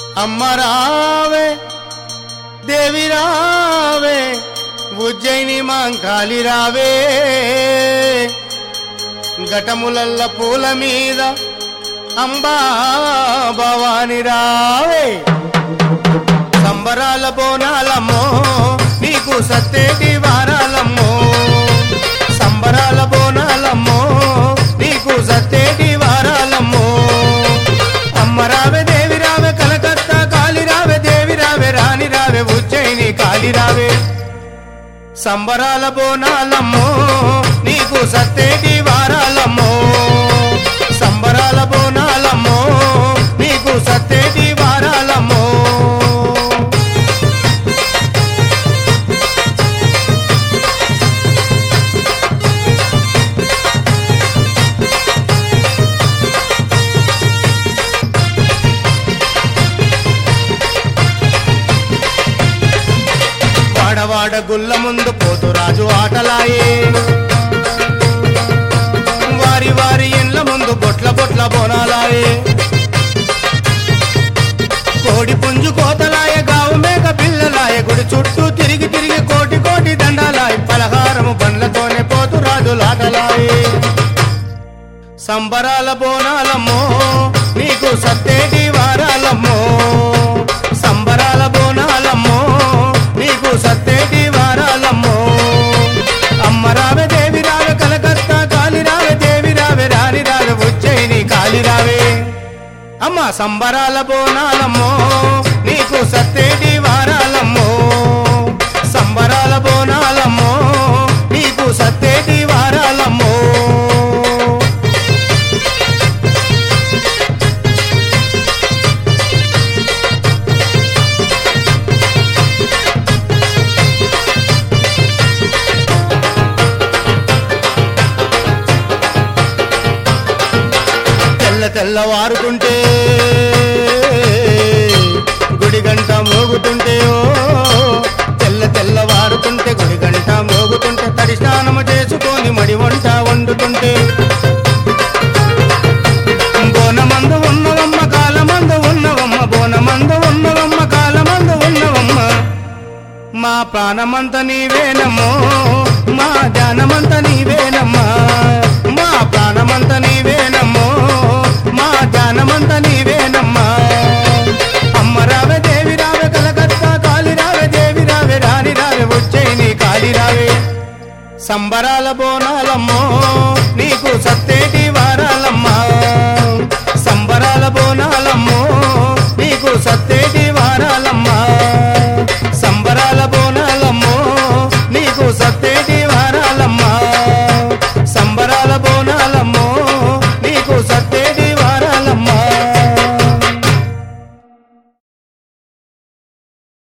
అమ్మ రావే దేవి రావే ఉజ్జయిని మాంకాళి రావే ఘటములల్ల పూల మీద అంబా భవాని రావే సంబరాల బోనాలమ్మో నీకు సత్తేటి వారాలమ్మో సంబరాల బోనాలమ్మో నీకు సత్తేటి వారాలమ్మో అమ్మ రావే దేవి రావే కలకత్తా కాళి రావే దేవి రావే రాణి రావే ఉజ్జయిని కాళి రావే సంబరాల బోనాలమ్మో నీకు సత్తేటి వారాలమ్మో సంబరాల బోనాలమ్మో నీకు సత్తేటి వారాలమ్మో వాడవాడ గుల్ల ముందు పోతు రాజు ఆటలాయే వారి వారి ఇండ్ల ముందు బొట్ల బొట్ల బోనాలాయే కోడి పుంజు కోతలాయ గావు మేక పిల్లలాయ గుడి చుట్టూ తిరిగి తిరిగి కోటి కోటి దండాలాయ పలహారము బండ్లతోనే పోతు రాజులాటలాయే సంబరాల బోనాలమ్మో నీకు సత్తేటి వారాలమ్మో సంబరాల బోనాలమ్మో నీకు సత్తేటి వారాలమ్మో అమ్మ రావే దేవి రావే కలకత్తా కాలి రావే దేవి రావే రాని రావే ఉజ్జయిని కాలి రావే అమ్మ సంబరాల బోనాలమ్మో నీకు సత్తేటి వారాలమ్మో సంబరాల బోనాలమ్మో నీకు సత్తేటి వారాలమ్మో తెల్ల తెల్లవారుతుంటే గుడి గంట మోగుతుంటే ఓ తెల్ల తెల్లవారుతుంటే గుడి గంట మోగుతుంటే తడి స్నానము చేసుకొని మడి వంట వండుతుంటే బోనమందు ఉన్నవమ్మ కాలమందు ఉన్నవమ్మ బోనమందు ఉన్నవమ్మ కాలమందు ఉన్నవమ్మ మా ప్రాణమంత నీవేనమ్మో మా జానమంత నీవేనమ్మా మా ప్రాణమంత నీవేనమ్మో మా జానమంత నీవేనమ్మా అమ్మ రావే దేవి రావే కలకత్తా కాలి రావే దేవి రావే రాని రావే వచ్చేయి నీ కాలి రావే సంబరాల బోన